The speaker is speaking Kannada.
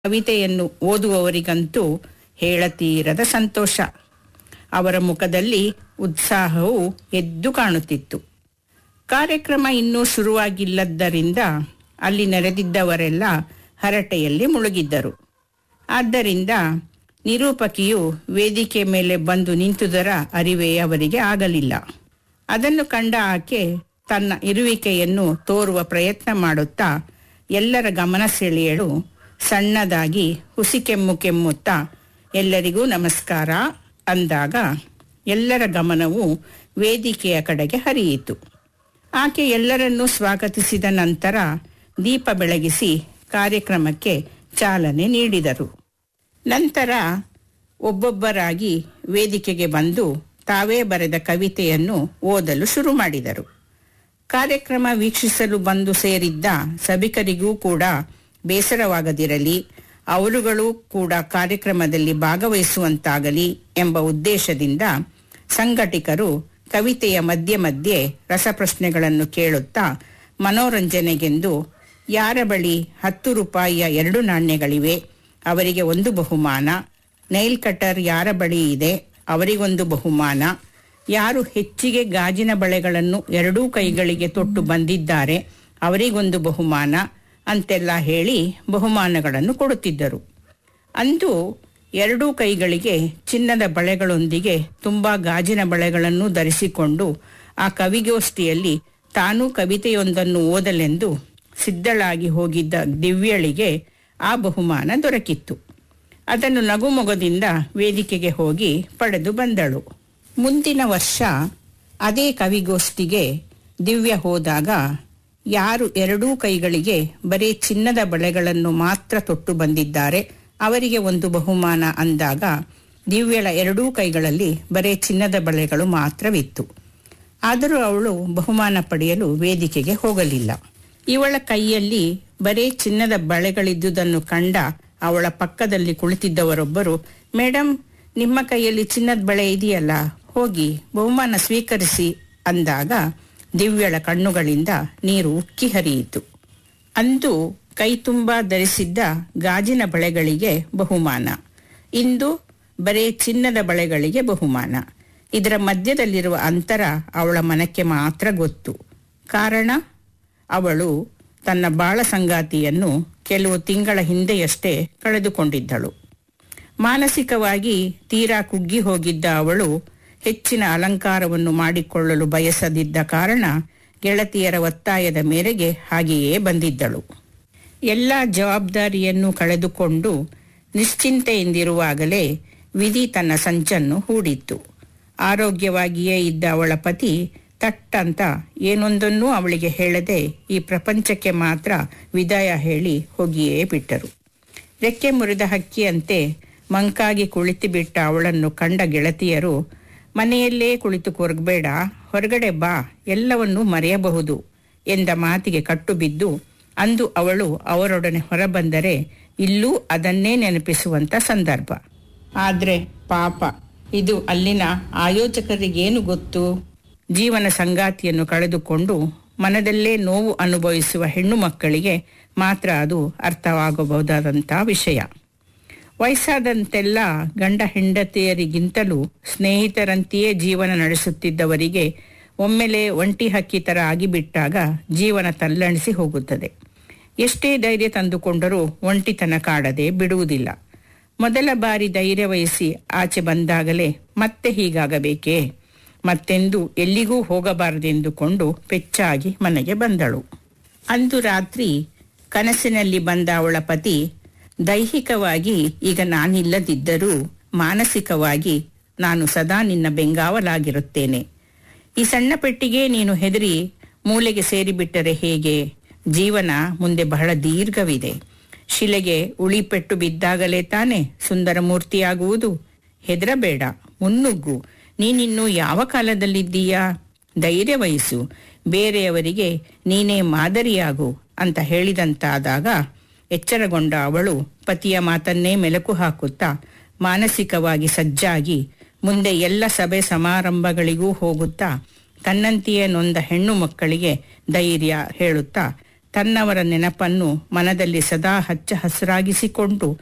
ಕವಿತೆಯನ್ನು ಓದುವವರಿಗಂತೂ ಹೇಳತೀರದ ಸಂತೋಷ ಅವರ ಮುಖದಲ್ಲಿ ಉತ್ಸಾಹವು ಎದ್ದು ಕಾಣುತ್ತಿತ್ತು ಕಾರ್ಯಕ್ರಮ ಇನ್ನೂ ಶುರುವಾಗಿಲ್ಲದ್ದರಿಂದ ಅಲ್ಲಿ ನೆರೆದಿದ್ದವರೆಲ್ಲ ಹರಟೆಯಲ್ಲಿ ಮುಳುಗಿದ್ದರು ಆದ್ದರಿಂದ ನಿರೂಪಕಿಯು ವೇದಿಕೆ ಮೇಲೆ ಬಂದು ನಿಂತುದರ ಅರಿವೇ ಅವರಿಗೆ ಆಗಲಿಲ್ಲ ಅದನ್ನು ಕಂಡ ಆಕೆ ತನ್ನ ಇರುವಿಕೆಯನ್ನು ತೋರುವ ಪ್ರಯತ್ನ ಮಾಡುತ್ತಾ ಎಲ್ಲರ ಗಮನ ಸೆಳೆಯಲು ಸಣ್ಣದಾಗಿ ಹುಸಿ ಕೆಮ್ಮು ಕೆಮ್ಮುತ್ತಾ ಎಲ್ಲರಿಗೂ ನಮಸ್ಕಾರ ಅಂದಾಗ ಎಲ್ಲರ ಗಮನವು ವೇದಿಕೆಯ ಕಡೆಗೆ ಹರಿಯಿತು ಆಕೆ ಎಲ್ಲರನ್ನೂ ಸ್ವಾಗತಿಸಿದ ನಂತರ ದೀಪ ಬೆಳಗಿಸಿ ಕಾರ್ಯಕ್ರಮಕ್ಕೆ ಚಾಲನೆ ನೀಡಿದರು ನಂತರ ಒಬ್ಬೊಬ್ಬರಾಗಿ ವೇದಿಕೆಗೆ ಬಂದು ತಾವೇ ಬರೆದ ಕವಿತೆಯನ್ನು ಓದಲು ಶುರು ಮಾಡಿದರು ಕಾರ್ಯಕ್ರಮ ವೀಕ್ಷಿಸಲು ಬಂದು ಸೇರಿದ್ದ ಸಭಿಕರಿಗೂ ಕೂಡ ಬೇಸರವಾಗದಿರಲಿ ಅವರುಗಳು ಕೂಡ ಕಾರ್ಯಕ್ರಮದಲ್ಲಿ ಭಾಗವಹಿಸುವಂತಾಗಲಿ ಎಂಬ ಉದ್ದೇಶದಿಂದ ಸಂಘಟಕರು ಕವಿತೆಯ ಮಧ್ಯೆ ಮಧ್ಯೆ ರಸಪ್ರಶ್ನೆಗಳನ್ನು ಕೇಳುತ್ತಾ ಮನೋರಂಜನೆಗೆಂದು ಯಾರ ಬಳಿ ಹತ್ತು ರೂಪಾಯಿಯ ಎರಡು ನಾಣ್ಯಗಳಿವೆ ಅವರಿಗೆ ಒಂದು ಬಹುಮಾನ ನೈಲ್ ಕಟರ್ ಯಾರ ಬಳಿ ಇದೆ ಅವರಿಗೊಂದು ಬಹುಮಾನ ಯಾರು ಹೆಚ್ಚಿಗೆ ಗಾಜಿನ ಬಳೆಗಳನ್ನು ಎರಡೂ ಕೈಗಳಿಗೆ ತೊಟ್ಟು ಬಂದಿದ್ದಾರೆ ಅವರಿಗೊಂದು ಬಹುಮಾನ ಅಂತೆಲ್ಲ ಹೇಳಿ ಬಹುಮಾನಗಳನ್ನು ಕೊಡುತ್ತಿದ್ದರು ಅಂದು ಎರಡೂ ಕೈಗಳಿಗೆ ಚಿನ್ನದ ಬಳೆಗಳೊಂದಿಗೆ ತುಂಬಾ ಗಾಜಿನ ಬಳೆಗಳನ್ನು ಧರಿಸಿಕೊಂಡು ಆ ಕವಿಗೋಷ್ಠಿಯಲ್ಲಿ ತಾನೂ ಕವಿತೆಯೊಂದನ್ನು ಓದಲೆಂದು ಸಿದ್ಧಳಾಗಿ ಹೋಗಿದ್ದ ದಿವ್ಯಳಿಗೆ ಆ ಬಹುಮಾನ ದೊರಕಿತ್ತು ಅದನ್ನು ನಗುಮೊಗದಿಂದ ವೇದಿಕೆಗೆ ಹೋಗಿ ಪಡೆದು ಬಂದಳು ಮುಂದಿನ ವರ್ಷ ಅದೇ ಕವಿಗೋಷ್ಠಿಗೆ ದಿವ್ಯ ಹೋದಾಗ ಯಾರು ಎರಡೂ ಕೈಗಳಿಗೆ ಬರೀ ಚಿನ್ನದ ಬಳೆಗಳನ್ನು ಮಾತ್ರ ತೊಟ್ಟು ಬಂದಿದ್ದಾರೆ ಅವರಿಗೆ ಒಂದು ಬಹುಮಾನ ಅಂದಾಗ ದಿವ್ಯಳ ಎರಡೂ ಕೈಗಳಲ್ಲಿ ಬರೇ ಚಿನ್ನದ ಬಳೆಗಳು ಮಾತ್ರವಿತ್ತು ಆದರೂ ಅವಳು ಬಹುಮಾನ ಪಡೆಯಲು ವೇದಿಕೆಗೆ ಹೋಗಲಿಲ್ಲ ಇವಳ ಕೈಯಲ್ಲಿ ಬರೇ ಚಿನ್ನದ ಬಳೆಗಳಿದ್ದುದನ್ನು ಕಂಡ ಅವಳ ಪಕ್ಕದಲ್ಲಿ ಕುಳಿತಿದ್ದವರೊಬ್ಬರು ಮೇಡಮ್ ನಿಮ್ಮ ಕೈಯಲ್ಲಿ ಚಿನ್ನದ ಬಳೆ ಇದೆಯಲ್ಲ ಹೋಗಿ ಬಹುಮಾನ ಸ್ವೀಕರಿಸಿ ಅಂದಾಗ ದಿವ್ಯಳ ಕಣ್ಣುಗಳಿಂದ ನೀರು ಉಕ್ಕಿ ಹರಿಯಿತು ಅಂದು ಕೈ ತುಂಬಾ ಧರಿಸಿದ್ದ ಗಾಜಿನ ಬಳೆಗಳಿಗೆ ಬಹುಮಾನ ಇಂದು ಬರೇ ಚಿನ್ನದ ಬಳೆಗಳಿಗೆ ಬಹುಮಾನ ಇದರ ಮಧ್ಯದಲ್ಲಿರುವ ಅಂತರ ಅವಳ ಮನಕ್ಕೆ ಮಾತ್ರ ಗೊತ್ತು ಕಾರಣ ಅವಳು ತನ್ನ ಬಾಳ ಸಂಗಾತಿಯನ್ನು ಕೆಲವು ತಿಂಗಳ ಹಿಂದೆಯಷ್ಟೇ ಕಳೆದುಕೊಂಡಿದ್ದಳು ಮಾನಸಿಕವಾಗಿ ತೀರಾ ಕುಗ್ಗಿ ಹೋಗಿದ್ದ ಅವಳು ಹೆಚ್ಚಿನ ಅಲಂಕಾರವನ್ನು ಮಾಡಿಕೊಳ್ಳಲು ಬಯಸದಿದ್ದ ಕಾರಣ ಗೆಳತಿಯರ ಒತ್ತಾಯದ ಮೇರೆಗೆ ಹಾಗೆಯೇ ಬಂದಿದ್ದಳು ಎಲ್ಲ ಜವಾಬ್ದಾರಿಯನ್ನು ಕಳೆದುಕೊಂಡು ನಿಶ್ಚಿಂತೆಯಿಂದಿರುವಾಗಲೇ ವಿಧಿ ತನ್ನ ಸಂಚನ್ನು ಹೂಡಿತ್ತು ಆರೋಗ್ಯವಾಗಿಯೇ ಇದ್ದ ಅವಳ ಪತಿ ತಟ್ಟಂತ ಏನೊಂದನ್ನೂ ಅವಳಿಗೆ ಹೇಳದೆ ಈ ಪ್ರಪಂಚಕ್ಕೆ ಮಾತ್ರ ವಿದಾಯ ಹೇಳಿ ಹೋಗಿಯೇ ಬಿಟ್ಟರು ರೆಕ್ಕೆ ಮುರಿದ ಹಕ್ಕಿಯಂತೆ ಮಂಕಾಗಿ ಕುಳಿತುಬಿಟ್ಟ ಅವಳನ್ನು ಕಂಡ ಗೆಳತಿಯರು ಮನೆಯಲ್ಲೇ ಕುಳಿತು ಕೊರಗಬೇಡ ಹೊರಗಡೆ ಬಾ ಎಲ್ಲವನ್ನೂ ಮರೆಯಬಹುದು ಎಂದ ಮಾತಿಗೆ ಕಟ್ಟು ಬಿದ್ದು ಅಂದು ಅವಳು ಅವರೊಡನೆ ಹೊರಬಂದರೆ ಇಲ್ಲೂ ಅದನ್ನೇ ನೆನಪಿಸುವಂತ ಸಂದರ್ಭ ಆದ್ರೆ ಪಾಪ ಇದು ಅಲ್ಲಿನ ಆಯೋಜಕರಿಗೇನು ಗೊತ್ತು ಜೀವನ ಸಂಗಾತಿಯನ್ನು ಕಳೆದುಕೊಂಡು ಮನದಲ್ಲೇ ನೋವು ಅನುಭವಿಸುವ ಹೆಣ್ಣು ಮಕ್ಕಳಿಗೆ ಮಾತ್ರ ಅದು ಅರ್ಥವಾಗಬಹುದಾದಂಥ ವಿಷಯ ವಯಸ್ಸಾದಂತೆಲ್ಲ ಗಂಡ ಹೆಂಡತಿಯರಿಗಿಂತಲೂ ಸ್ನೇಹಿತರಂತೆಯೇ ಜೀವನ ನಡೆಸುತ್ತಿದ್ದವರಿಗೆ ಒಮ್ಮೆಲೆ ಒಂಟಿ ಹಕ್ಕಿ ಥರ ಆಗಿಬಿಟ್ಟಾಗ ಜೀವನ ತಲ್ಲಣಿಸಿ ಹೋಗುತ್ತದೆ ಎಷ್ಟೇ ಧೈರ್ಯ ತಂದುಕೊಂಡರೂ ಒಂಟಿತನ ಕಾಡದೆ ಬಿಡುವುದಿಲ್ಲ ಮೊದಲ ಬಾರಿ ಧೈರ್ಯ ವಹಿಸಿ ಆಚೆ ಬಂದಾಗಲೇ ಮತ್ತೆ ಹೀಗಾಗಬೇಕೇ ಮತ್ತೆಂದು ಎಲ್ಲಿಗೂ ಹೋಗಬಾರದೆಂದುಕೊಂಡು ಪೆಚ್ಚಾಗಿ ಮನೆಗೆ ಬಂದಳು ಅಂದು ರಾತ್ರಿ ಕನಸಿನಲ್ಲಿ ಬಂದ ಅವಳ ಪತಿ ದೈಹಿಕವಾಗಿ ಈಗ ನಾನಿಲ್ಲದಿದ್ದರೂ ಮಾನಸಿಕವಾಗಿ ನಾನು ಸದಾ ನಿನ್ನ ಬೆಂಗಾವಲಾಗಿರುತ್ತೇನೆ ಈ ಸಣ್ಣ ಪೆಟ್ಟಿಗೆ ನೀನು ಹೆದರಿ ಮೂಲೆಗೆ ಸೇರಿಬಿಟ್ಟರೆ ಹೇಗೆ ಜೀವನ ಮುಂದೆ ಬಹಳ ದೀರ್ಘವಿದೆ ಶಿಲೆಗೆ ಉಳಿಪೆಟ್ಟು ಬಿದ್ದಾಗಲೇ ತಾನೆ ಸುಂದರ ಮೂರ್ತಿಯಾಗುವುದು ಹೆದರಬೇಡ ಮುನ್ನುಗ್ಗು ನೀನಿನ್ನು ಯಾವ ಕಾಲದಲ್ಲಿದ್ದೀಯಾ ಧೈರ್ಯ ವಹಿಸು ಬೇರೆಯವರಿಗೆ ನೀನೇ ಮಾದರಿಯಾಗು ಅಂತ ಹೇಳಿದಂತಾದಾಗ ಎಚ್ಚರಗೊಂಡ ಅವಳು ಪತಿಯ ಮಾತನ್ನೇ ಮೆಲುಕು ಹಾಕುತ್ತಾ ಮಾನಸಿಕವಾಗಿ ಸಜ್ಜಾಗಿ ಮುಂದೆ ಎಲ್ಲ ಸಭೆ ಸಮಾರಂಭಗಳಿಗೂ ಹೋಗುತ್ತಾ ತನ್ನಂತೆಯೇ ನೊಂದ ಹೆಣ್ಣು ಮಕ್ಕಳಿಗೆ ಧೈರ್ಯ ಹೇಳುತ್ತಾ ತನ್ನವರ ನೆನಪನ್ನು ಮನದಲ್ಲಿ ಸದಾ ಹಚ್ಚ ಹಸಿರಾಗಿಸಿಕೊಂಡು